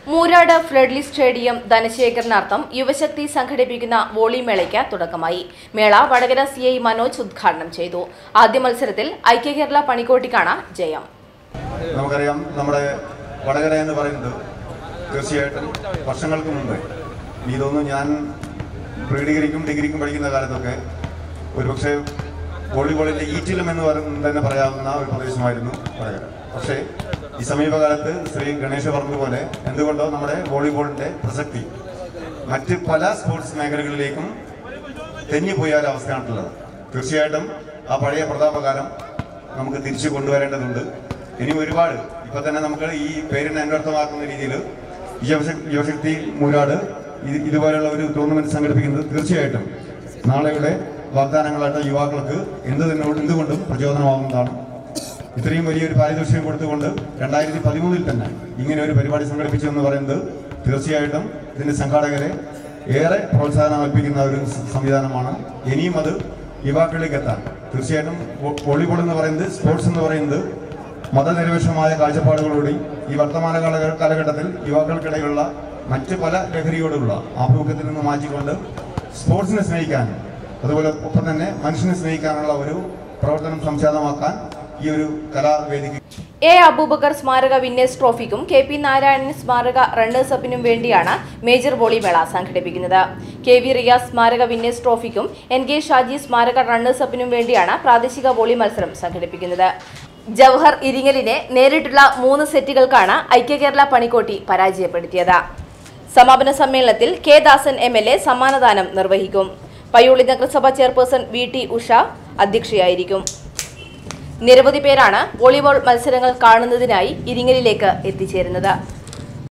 Moorad ഫ്ലഡ്ലി stadium ധനശേഖരണാർത്ഥം യുവശക്തി സംഘടിപ്പിക്കുന്ന volley മേളയ്ക്ക് തുടക്കമായി മേള വടകര സി ഐ മനോജ് ഉദ്ഘാടനം ചെയ്തു ആദ്യ മത്സരത്തിൽ ഐക്യകേരള പണിക്കോട്ടിക്കാണ് ജയം നമുക്കറിയാം നമ്മുടെ വടകര എന്ന് പറയുന്നത് തീർച്ചയായിട്ടും വർഷങ്ങൾക്ക് മുമ്പ് എനിക്ക് തോന്നുന്നു ഞാൻ പ്രീ ഡിഗ്രിക്കും ഡിഗ്രിക്കും പഠിക്കുന്ന കാലത്തൊക്കെ ഒരുപക്ഷെ വോളിബോളിൻ്റെ ഈറ്റിലും എന്ന് പറയുന്നത് തന്നെ പറയാവുന്ന ഒരു പ്രദേശമായിരുന്നു വടകര പക്ഷേ ഈ സമീപകാലത്ത് ശ്രീ ഗണേശ് പറഞ്ഞതുപോലെ എന്തുകൊണ്ടോ നമ്മുടെ വോളിബോളിൻ്റെ പ്രസക്തി മറ്റ് പല സ്പോർട്സ് മേഖലകളിലേക്കും തെന്നിപ്പോയ ഒരു അവസ്ഥയാണുള്ളത് തീർച്ചയായിട്ടും ആ പഴയ പ്രതാപകാലം നമുക്ക് തിരിച്ചു കൊണ്ടുവരേണ്ടതുണ്ട് ഇനി ഒരുപാട് ഇപ്പൊ തന്നെ നമുക്ക് ഈ പേരിനെ അന്വർത്ഥമാക്കുന്ന രീതിയിൽ യുവശ- യുവശക്തി മൂരാട് ഇത് ഇതുപോലെയുള്ള ഒരു ടൂർണമെന്റ് സംഘടിപ്പിക്കുന്നത് തീർച്ചയായിട്ടും നാളെയുടെ വാഗ്ദാനങ്ങളായിട്ട് യുവാക്കൾക്ക് എന്ത് തന്നെ എന്തുകൊണ്ടും പ്രചോദനമാകുന്നതാണ് ഇത്രയും വലിയൊരു പാരിതോഷികം കൊടുത്തുകൊണ്ട് രണ്ടായിരത്തി പതിമൂന്നിൽ തന്നെ ഇങ്ങനെ ഒരു പരിപാടി സംഘടിപ്പിച്ചു എന്ന് പറയുന്നത് തീർച്ചയായിട്ടും ഇതിന്റെ സംഘാടകരെ ഏറെ പ്രോത്സാഹനം കൽപ്പിക്കുന്ന ഒരു സ- സംവിധാനമാണ് ഇനിയും അത് യുവാക്കളിലേക്ക് എത്താൻ തീർച്ചയായിട്ടും വോ- വോളിബോൾ എന്ന് പറയുന്നത് സ്പോർട്സ് എന്ന് പറയുന്നത് മതനിരപേക്ഷമായ കാഴ്ചപ്പാടുകളോടെ ഈ വർത്തമാന കാല- കാലഘട്ടത്തിൽ യുവാക്കൾക്കിടയിലുള്ള മറ്റ് പല ലഹരിയോടുള്ള ആഭിമുഖ്യത്തിൽ നിന്ന് മാറ്റിക്കൊണ്ട് സ്പോർട്സിനെ സ്നേഹിക്കാനും അതുപോലെ ഒപ്പം തന്നെ മനുഷ്യനെ സ്നേഹിക്കാനുള്ള ഒരു പ്രവർത്തനം സംജാതമാക്കാൻ ഈ ഒരു കലാവേദിക്ക് എ അബൂബക്കർ സ്മാരക വിന്നേഴ്സ് ട്രോഫിക്കും കെ പി നാരായണൻ സ്മാരക റണ്ണേഴ്സ് അപ്പിനും വേണ്ടിയാണ് മേജർ വോളി മേള സംഘടിപ്പിക്കുന്നത് കെ വി റിയാസ് സ്മാരക വിന്നേഴ്സ് ട്രോഫിക്കും എൻ കെ ഷാജി സ്മാരക റണ്ണേഴ്സ് അപ്പിനും വേണ്ടിയാണ് പ്രാദേശിക വോളി മത്സരം സംഘടിപ്പിക്കുന്നത് ജവഹർ ഇരിങ്ങലിനെ നേരിട്ടുള്ള മൂന്ന് സെറ്റുകൾക്കാണ് ഐക്യകേരള പണിക്കോട്ടി പരാജയപ്പെടുത്തിയത് സമാപന സമ്മേളനത്തിൽ കെ ദാസൻ എം എൽ എ സമ്മാനദാനം നിർവഹിക്കും പയ്യോളി നഗരസഭ ചെയർപേഴ്സൺ വി ടി ഉഷ അധ്യക്ഷയായിരിക്കും നിരവധി പേരാണ് വോളിബോൾ മത്സരങ്ങൾ കാണുന്നതിനായി ഇരിങ്ങലിലേക്ക് എത്തിച്ചേരുന്നത്